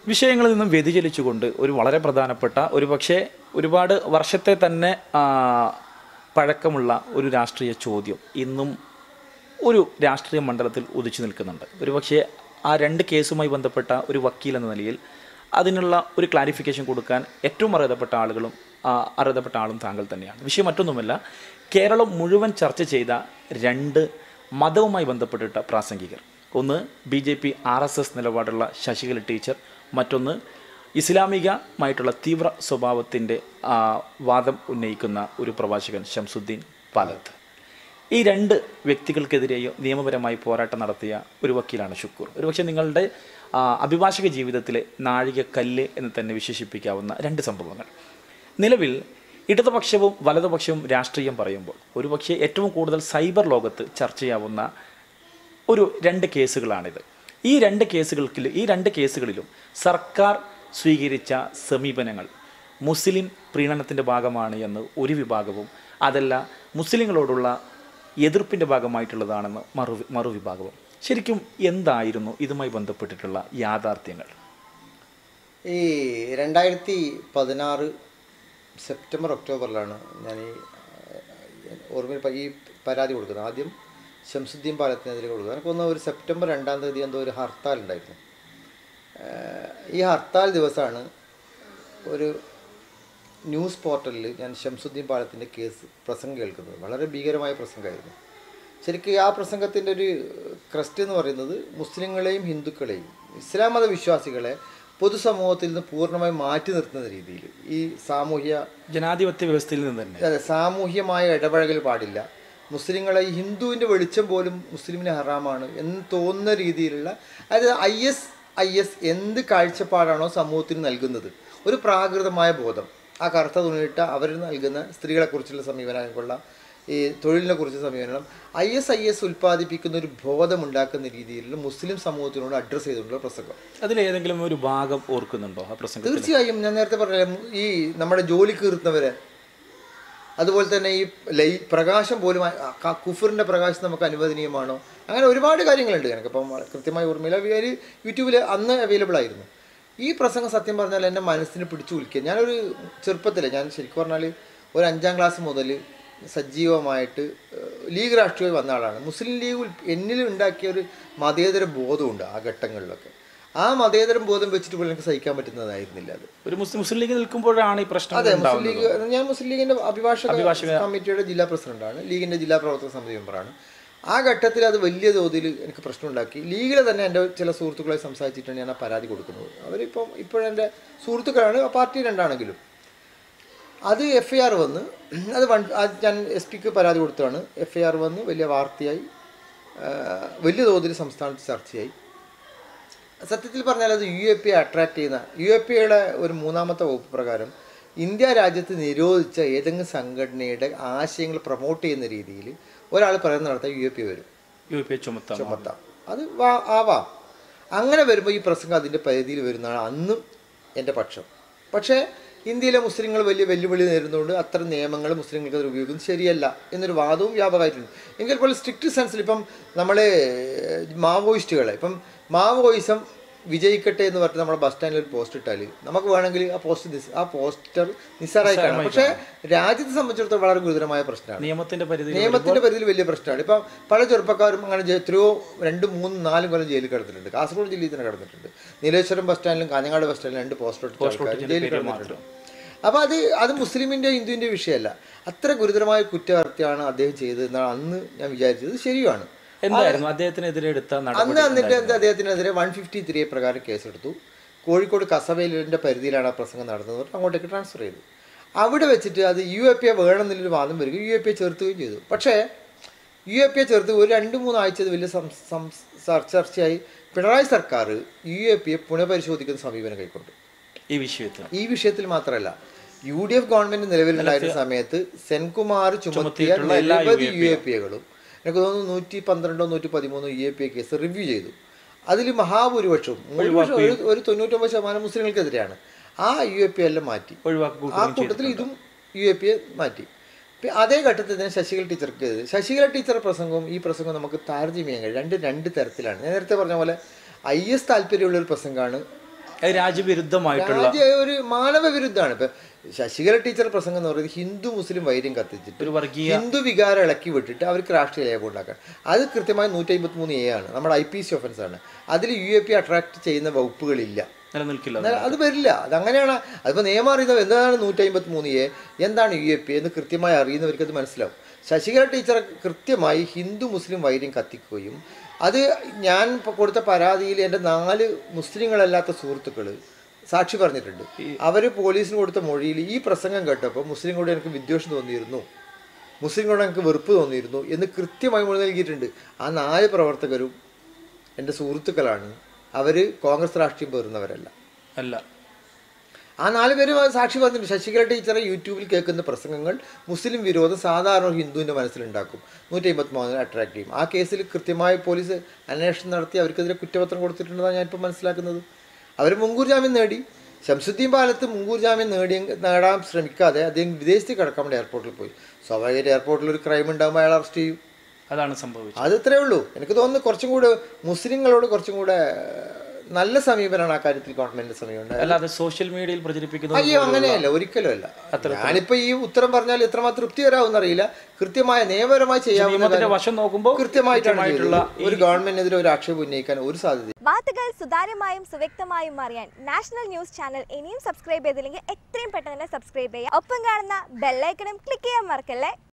വിഷയങ്ങളിൽ നിന്നും വ്യതിചലിച്ചുകൊണ്ട് ഒരു വളരെ പ്രധാനപ്പെട്ട ഒരു പക്ഷേ ഒരുപാട് വർഷത്തെ തന്നെ ആ, പഴക്കമുള്ള ഒരു രാഷ്ട്രീയ ചോദ്യം ഇന്നും ഒരു രാഷ്ട്രീയ മണ്ഡലത്തിൽ ഉദിച്ചു നിൽക്കുന്നുണ്ട് ഒരു പക്ഷേ ആ രണ്ട് കേസുമായി ബന്ധപ്പെട്ട ഒരു വക്കീൽ എന്ന നിലയിൽ അതിനുള്ള ഒരു ക്ലാരിഫിക്കേഷൻ കൊടുക്കാൻ ഏറ്റവും അർഹതപ്പെട്ട ആളുകളും ആ, അർഹതപ്പെട്ട ആളും താങ്കൾ തന്നെയാണ് വിഷയം മറ്റൊന്നുമല്ല കേരളം മുഴുവൻ ചർച്ച ചെയ്ത രണ്ട് മതവുമായി ബന്ധപ്പെട്ടിട്ട പ്രാസംഗികർ ഒന്ന് B J P R S S നിലപാടുള്ള ശശികല ടീച്ചർ മറ്റൊന്ന് ഇസ്ലാമികമായിട്ടുള്ള തീവ്ര സ്വഭാവത്തിൻ്റെ വാദം ഉന്നയിക്കുന്ന ഒരു പ്രവാചകൻ ഷംസുദ്ദീൻ പാലത്ത് ഈ രണ്ട് വ്യക്തികൾക്കെതിരെയും നിയമപരമായി പോരാട്ടം നടത്തിയ ഒരു വക്കീലാണ് ഷുക്കൂർ ഒരുപക്ഷെ നിങ്ങളുടെ ആ, അഭിഭാഷക ജീവിതത്തിലെ നാഴികക്കല്ല് എന്ന് തന്നെ വിശേഷിപ്പിക്കാവുന്ന രണ്ട് സംഭവങ്ങൾ നിലവിൽ ഇടതുപക്ഷവും വലതുപക്ഷവും രാഷ്ട്രീയം പറയുമ്പോൾ ഒരുപക്ഷെ ഏറ്റവും കൂടുതൽ സൈബർ ലോകത്ത് ചർച്ചയാവുന്ന ഒരു രണ്ട് കേസുകളാണിത് ഈ രണ്ട് കേസുകൾക്ക് ഈ രണ്ട് കേസുകളിലും സർക്കാർ സ്വീകരിച്ച സമീപനങ്ങൾ മുസ്ലിം പ്രീണനത്തിൻ്റെ ഭാഗമാണ് എന്ന് ഒരു വിഭാഗവും അതല്ല മുസ്ലിങ്ങളോടുള്ള എതിർപ്പിൻ്റെ ഭാഗമായിട്ടുള്ളതാണെന്ന് മറു മറുവിഭാഗവും ശരിക്കും എന്തായിരുന്നു ഇതുമായി ബന്ധപ്പെട്ടിട്ടുള്ള യാഥാർത്ഥ്യങ്ങൾ ഈ രണ്ടായിരത്തി പതിനാറ് സെപ്റ്റംബർ ഒക്ടോബറിലാണ് ഞാൻ ഈ ഏഹ്, ഓർമ്മയിൽ പ- ഈ പരാതി കൊടുക്കുന്നത് ആദ്യം ഷംസുദ്ദീൻ പാലത്തിനെതിരെ കൊടുക്കുന്നത് എനിക്കൊന്ന് ഒരു സെപ്റ്റംബർ രണ്ടാം തീയതി എന്തോ ഒരു ഹർത്താൽ ഉണ്ടായിരുന്നു ഏഹ്, ഈ ഹർത്താൽ ദിവസമാണ് ഒരു ന്യൂസ് പോർട്ടലിൽ ഞാൻ ഷംസുദ്ദീൻ പാലത്തിൻ്റെ കേസ് പ്രസംഗം കേൾക്കുന്നത് വളരെ ഭീകരമായ പ്രസംഗമായിരുന്നു ശരിക്കും ആ പ്രസംഗത്തിൻ്റെ ഒരു ക്രസ്റ്റ് എന്ന് പറയുന്നത് മുസ്ലിങ്ങളെയും ഹിന്ദുക്കളെയും ഇസ്ലാം മത വിശ്വാസികളെ പൊതുസമൂഹത്തിൽ നിന്ന് പൂർണ്ണമായി മാറ്റി നിർത്തുന്ന രീതിയിൽ ഈ സാമൂഹ്യ ജനാധിപത്യ വ്യവസ്ഥയിൽ നിന്ന് തന്നെ അതെ സാമൂഹ്യമായ ഇടപഴകൽ പാടില്ല മുസ്ലിങ്ങളെ ഈ ഹിന്ദുവിൻ്റെ വെളിച്ചം പോലും മുസ്ലിമിന് ഹറാമാണ് എന്ന് തോന്നുന്ന രീതിയിലുള്ള അതായത് ഐ എസ് ഐ എസ് എന്ത് കാഴ്ചപ്പാടാണോ സമൂഹത്തിന് നൽകുന്നത് ഒരു പ്രാകൃതമായ ബോധം ആ കറുത്ത തുണിയിട്ട അവർ നൽകുന്ന സ്ത്രീകളെക്കുറിച്ചുള്ള സമീപനമായിക്കൊള്ള ഈ തൊഴിലിനെ കുറിച്ച് സമീപനം ഐ എസ് ഐ എസ് ഉൽപ്പാദിപ്പിക്കുന്ന ഒരു ബോധം ഉണ്ടാക്കുന്ന രീതിയിലുള്ള മുസ്ലിം സമൂഹത്തിനോട് അഡ്രസ്സ് ചെയ്തുകൊണ്ടുള്ള പ്രസംഗം അതിലേതെങ്കിലും ഒരു ഭാഗം ഓർക്കുന്നുണ്ടോ ആ പ്രസംഗത്തിൽ തീർച്ചയായും ഞാൻ നേരത്തെ പറഞ്ഞ ഈ നമ്മുടെ ജോലി കീർത്തുന്നവരെ അതുപോലെ തന്നെ ഈ ലൈ പ്രകാശം പോലും ആ- ആ കുഫറിൻ്റെ പ്രകാശം നമുക്ക് അനുവദനീയമാണോ അങ്ങനെ ഒരുപാട് കാര്യങ്ങളുണ്ട് എനിക്കിപ്പം കൃത്യമായി ഓർമ്മയില്ല ഒരു യൂട്യൂബിൽ അന്ന് അവൈലബിൾ ആയിരുന്നു ഈ പ്രസംഗം സത്യം പറഞ്ഞാൽ എൻ്റെ മനസ്സിന് പിടിച്ചു കുലിക്കുക ഞാനൊരു ചെറുപ്പത്തിൽ ഞാൻ ശരിക്കും പറഞ്ഞാൽ ഒരു അഞ്ചാം ക്ലാസ് മുതൽ സജീവമായിട്ട് ഏഹ്, ലീഗ് രാഷ്ട്രീയം വന്ന ആളാണ് മുസ്ലിം ലീഗ് ഉൽ- എന്നിൽ ഉണ്ടാക്കിയ ഒരു മതേതര ബോധമുണ്ട് ആ ഘട്ടങ്ങളിലൊക്കെ ആ മതേതരം ബോധം വെച്ചിട്ട് പോലും എനിക്ക് സഹിക്കാൻ പറ്റുന്നതായിരുന്നില്ല അത് ഒരു മുസ്ലിം മുസ്ലിം ലീഗ് നിൽക്കുമ്പോഴാണ് ഈ പ്രശ്നം അതെ മുസ്ലിം ഉണ്ടാവുന്നത് ലീഗ് ഞാൻ മുസ്ലിം ലീഗിന്റെ അഭിഭാഷക കമ്മിറ്റിയുടെ ജില്ലാ പ്രസിഡന്റാണ് ലീഗിന്റെ ജില്ലാ പ്രവർത്തക സമിതി മെമ്പറാണ് ആ ഘട്ടത്തിൽ അത് വലിയ തോതിൽ എനിക്ക് പ്രശ്നമുണ്ടാക്കി ലീഗിലെ തന്നെ എൻ്റെ ചില സുഹൃത്തുക്കളെ സംസാരിച്ചിട്ടാണ് ഞാൻ ആ പരാതി കൊടുക്കുന്നത് അവരിപ്പം ഇപ്പോഴെൻ്റെ സുഹൃത്തുക്കളാണ് ആ പാർട്ടി രണ്ടാണെങ്കിലും അത് എഫ് ഐ ആർ വന്ന് അത് വൺ അത് ഞാൻ എസ് പിക്ക് പരാതി കൊടുത്തതാണ് എഫ് ഐ ആർ വന്ന് വലിയ വാർത്തയായി ആ, വലിയ തോതിൽ സംസ്ഥാനത്ത് ചർച്ചയായി സത്യത്തിൽ പറഞ്ഞാൽ അത് യു എ പി അട്രാക്ട് ചെയ്യുന്ന യു എ പിയുടെ ഒരു മൂന്നാമത്തെ വകുപ്പ് പ്രകാരം ഇന്ത്യ രാജ്യത്ത് നിരോധിച്ച ഏതെങ്കിലും സംഘടനയുടെ ആശയങ്ങൾ പ്രൊമോട്ട് ചെയ്യുന്ന രീതിയിൽ ഒരാൾ പറയുന്ന നടത്താൻ യു എ പി വരും യു പി എ ചുമത്താം ചുമത്താം അത് വാ ആവാം അങ്ങനെ വരുമ്പോൾ ഈ പ്രസംഗം അതിൻ്റെ പരിധിയിൽ വരുന്നതാണ് അന്നും എൻ്റെ പക്ഷം പക്ഷേ ഇന്ത്യയിലെ മുസ്ലിങ്ങൾ വലിയ വെല്ലുവിളി നേരിടുന്നതുകൊണ്ട് അത്തരം നിയമങ്ങൾ മുസ്ലിങ്ങൾക്ക് അത് ഉപയോഗിക്കുന്നത് ശരിയല്ല എന്നൊരു വാദവും വ്യാപകമായിട്ടുണ്ട് എങ്കിൽ പോലും സ്ട്രിക്റ്റ് സെൻസിൽ ഇപ്പം നമ്മൾ മാവോയിസ്റ്റുകളെ ഇപ്പം മാവോയിസം വിജയിക്കട്ടെ എന്ന് പറഞ്ഞിട്ട് നമ്മുടെ ബസ് സ്റ്റാൻഡിൽ ഒരു പോസ്റ്റ് ഇട്ടാൽ നമുക്ക് വേണമെങ്കിൽ ആ പോസ്റ്റ് നിസ്- ആ പോസ്റ്റർ നിസ്സാരമായി കാണാം പക്ഷേ രാജ്യത്തെ സംബന്ധിച്ചിടത്തോളം വളരെ ഗുരുതരമായ പ്രശ്നമാണ് നിയമത്തിന്റെ പരിധി നിയമത്തിന്റെ പരിധിയിൽ വലിയ പ്രശ്നമാണ് ഇപ്പം പല ചെറുപ്പക്കാരും അങ്ങനെ ജെ- എത്രയോ രണ്ടും മൂന്നും നാലും കൊല്ലം ജയിലിൽ കിടന്നിട്ടുണ്ട് കാസർഗോഡ് ജില്ലയിൽ തന്നെ കിടന്നിട്ടുണ്ട് നീലേശ്വരം ബസ് സ്റ്റാൻഡിലും കാഞ്ഞങ്ങാട് ബസ് സ്റ്റാൻഡിലും രണ്ട് പോസ്റ്റർ ജയിലിൽ കിടന്നിട്ടുണ്ട് അപ്പോൾ അത് അത് മുസ്ലിമിൻ്റെ ഹിന്ദുവിൻ്റെ വിഷയമല്ല അത്ര ഗുരുതരമായ കുറ്റകൃത്യമാണ് അദ്ദേഹം ചെയ്തതെന്നാണ് അന്ന് ഞാൻ വിചാരിച്ചത് ഇത് ശരിയുമാണ് എന്തായിരുന്നു അദ്ദേഹത്തിനെതിരെ എടുത്ത നടപടി അന്ന് എന്നിട്ട് എന്ത് അദ്ദേഹത്തിനെതിരെ വൺ ഫിഫ്റ്റി ത്രീ പ്രകാരം കേസെടുത്തു കോഴിക്കോട് കസബയിലിൻ്റെ പരിധിയിലാണ് ആ പ്രസംഗം നടന്നത് പറഞ്ഞ് അങ്ങോട്ടേക്ക് ട്രാൻസ്ഫർ ചെയ്തു അവിടെ വെച്ചിട്ട് അത് യു എ പി എ വേണമെന്നുള്ളൊരു വാദം വരികയും യു എ പി എ ചേർത്തുകയും ചെയ്തു പക്ഷേ യു എ പി എ ചേർത്ത് ഒരു രണ്ട് മൂന്ന് ആഴ്ച ഇത് വലിയ സം- സം- ചർ- ചർച്ചയായി പിണറായി സർക്കാർ യു എ പി എ പുനഃപരിശോധിക്കുന്ന സമീപനം കൈക്കൊണ്ടു ഈ വിഷയത്തിൽ ഈ വിഷയത്തിൽ മാത്രമല്ല യു ഡി എഫ് ഗവൺമെന്റ് നിലവിലുണ്ടായിരുന്ന സമയത്ത് സെൻകുമാർ ചുമത്തിയ ചുമത്തിയിട്ടുള്ള എല്ലാ നിരവധി യു എ പി എകളും എനിക്ക് തോന്നുന്നു നൂറ്റി പന്ത്രണ്ടോ നൂറ്റി പതിമൂന്നോ U A P A case review ചെയ്തു അതിൽ മഹാഭൂരിപക്ഷവും ഭൂരിപക്ഷം ഒരു ഒരു തൊണ്ണൂറ്റൊമ്പത് ശതമാനം മുസ്ലിങ്ങൾക്കെതിരെയാണ് ആ യു എ പി എല്ലാം മാറ്റി ഒഴിവാക്കി ആ കൂട്ടത്തിൽ ഇതും യു എ പി എ മാറ്റി ഇപ്പം അതേ ഘട്ടത്തിൽ തന്നെ ശശികല ടീച്ചർക്ക് ചെയ്തത് ശശികല ടീച്ചർ പ്രസംഗവും ഈ പ്രസംഗവും നമുക്ക് താരതമ്യം ചെയ്യാൻ കഴിയും രണ്ട് രണ്ട് തരത്തിലാണ് ഞാൻ നേരത്തെ പറഞ്ഞ പോലെ ഐ എസ് താല്പര്യമുള്ള ഒരു പ്രസംഗമാണ് അത് രാജ്യവിരുദ്ധമായിട്ടുള്ള രാജ്യ ഒരു മാനവ വിരുദ്ധമാണ് ഇപ്പൊ ശശികല ടീച്ചർ പ്രസംഗം എന്ന് പറയുന്നത് ഹിന്ദു മുസ്ലിം വൈര്യം കത്തിച്ചിട്ട് ഒരു വർഗീയ ഹിന്ദു വികാരം ഇളക്കി വിട്ടിട്ട് അവർക്ക് രാഷ്ട്രീയ ലേഖം ഉണ്ടാക്കാൻ അത് കൃത്യമായി നൂറ്റി അമ്പത്തി മൂന്ന് എ ആണ് നമ്മുടെ ഐ പി സി ഒഫൻസ് ആണ് അതിൽ യു എ പി അട്രാക്ട് ചെയ്യുന്ന വകുപ്പുകളില്ല നിലനിൽക്കില്ല എന്നാൽ അത് വരില്ല അതങ്ങനെയാണ് അതിപ്പോൾ നിയമം അറിയുന്നത് എന്താണ് നൂറ്റി അമ്പത്തി മൂന്ന് എ എന്താണ് യു എ പി എന്ന് കൃത്യമായി അറിയുന്നവർക്ക് അത് മനസ്സിലാവും ശശികല ടീച്ചർ കൃത്യമായി ഹിന്ദു മുസ്ലിം വൈര്യം കത്തിക്കുകയും അത് ഞാൻ ഇപ്പൊ കൊടുത്ത പരാതിയിൽ എൻ്റെ നാല് മുസ്ലിങ്ങളല്ലാത്ത സുഹൃത്തുക്കൾ സാക്ഷി പറഞ്ഞിട്ടുണ്ട് അവർ പോലീസിന് കൊടുത്ത മൊഴിയിൽ ഈ പ്രസംഗം കേട്ടപ്പോൾ മുസ്ലിങ്ങളോട് എനിക്ക് വിദ്വേഷം തോന്നിയിരുന്നു മുസ്ലിങ്ങളോട് എനിക്ക് വെറുപ്പ് തോന്നിയിരുന്നു എന്ന് കൃത്യമായി മൊഴി നൽകിയിട്ടുണ്ട് ആ നാല് പ്രവർത്തകരും എൻ്റെ സുഹൃത്തുക്കളാണ് അവർ കോൺഗ്രസ് രാഷ്ട്രീയം പേറുന്നവരല്ല അല്ല ആ നാല് പേരും അത് സാക്ഷി പറഞ്ഞിട്ടുണ്ട് ശശികല ടീച്ചറെ യൂട്യൂബിൽ കേൾക്കുന്ന പ്രസംഗങ്ങൾ മുസ്ലിം വിരോധം സാധാരണ ഒരു ഹിന്ദുവിൻ്റെ മനസ്സിലുണ്ടാക്കും നൂറ്റി അമ്പത്തി മൂന്നിന് അട്രാക്ട് ചെയ്യും ആ കേസിൽ കൃത്യമായി പോലീസ് അന്വേഷണം നടത്തി അവർക്കെതിരെ കുറ്റപത്രം കൊടുത്തിട്ടുണ്ടെന്നാണ് ഞാനിപ്പോൾ മനസ്സിലാക്കുന്നത് അവർ മുൻകൂർ ജാമ്യം നേടി ശംസുദ്ദീൻ പാലത്ത് മുൻകൂർ ജാമ്യം നേടി നേടാൻ ശ്രമിക്കാതെ അദ്ദേഹം വിദേശത്തേക്ക് കടക്കാൻ വേണ്ടി എയർപോർട്ടിൽ പോയി സ്വാഭാവികമായിട്ട് എയർപോർട്ടിൽ ഒരു ക്രൈം ഉണ്ടാകുമ്പോൾ അയാൾ അറസ്റ്റ് ചെയ്യും അതാണ് സംഭവിച്ചത് അത് ഇത്രേ ഉള്ളൂ എനിക്ക് തോന്നുന്നു കുറച്ചും കൂടെ മുസ്ലിങ്ങളോട് കുറച്ചും കൂടെ നല്ല സമീപനമാണ് ആ കാര്യത്തിൽ ഗവൺമെന്റിന്റെ സമീപനം അല്ലാതെ സോഷ്യൽ മീഡിയയിൽ പ്രചരിപ്പിക്കുന്നത് അയ്യോ അങ്ങനെയല്ല ഒരിക്കലും അല്ല ഞാനിപ്പോ ഈ ഉത്തരം പറഞ്ഞാൽ എത്രമാത്രം തൃപ്തികരാവും അറിയില്ല കൃത്യമായ നിയമപരമായി ചെയ്യാവുന്ന നിയമത്തിന്റെ വശം നോക്കുമ്പോൾ കൃത്യമായിട്ടാണ് കൃത്യമായിട്ടുള്ള ചെയ്തത്. ഒരു ഗവൺമെന്റിനെതിരെ ഒരു ആക്ഷേപം ഉന്നയിക്കാൻ ഒരു സാധ്യത വാർത്തകൾ സുതാര്യമായും സുവ്യക്തമായും അറിയാൻ നാഷണൽ ന്യൂസ് ചാനൽ ഇനിയും സബ്സ്ക്രൈബ് ചെയ്തില്ലെങ്കിൽ എത്രയും പെട്ടെന്ന് തന്നെ സബ്സ്ക്രൈബ് ചെയ്യുക ഒപ്പം കാണുന്ന ബെല്ലൈക്കണും ക്ലിക്ക് ചെയ്യാൻ മറക്കല്ലേ